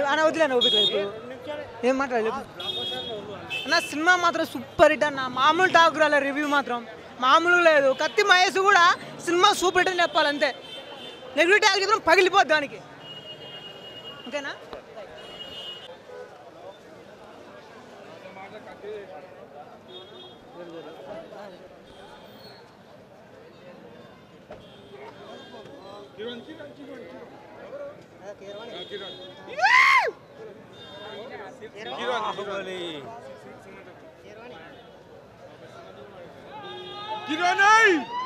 అన్న వదిలే అన్న ఓపిక లేదు ఏం మాట్లాడలేదు అన్న సినిమా మాత్రం సూపర్ హిట్ అన్న మామూలు టాక్ రాలే రివ్యూ మాత్రం మామూలు లేదు కత్తి మహేష్ కూడా సినిమా సూపర్ హిట్ అని చెప్పాలి అంతే నెగిటివ్ టాక్ చెప్పిన పగిలిపోద్ది దానికి ఓకేనా కిరణ్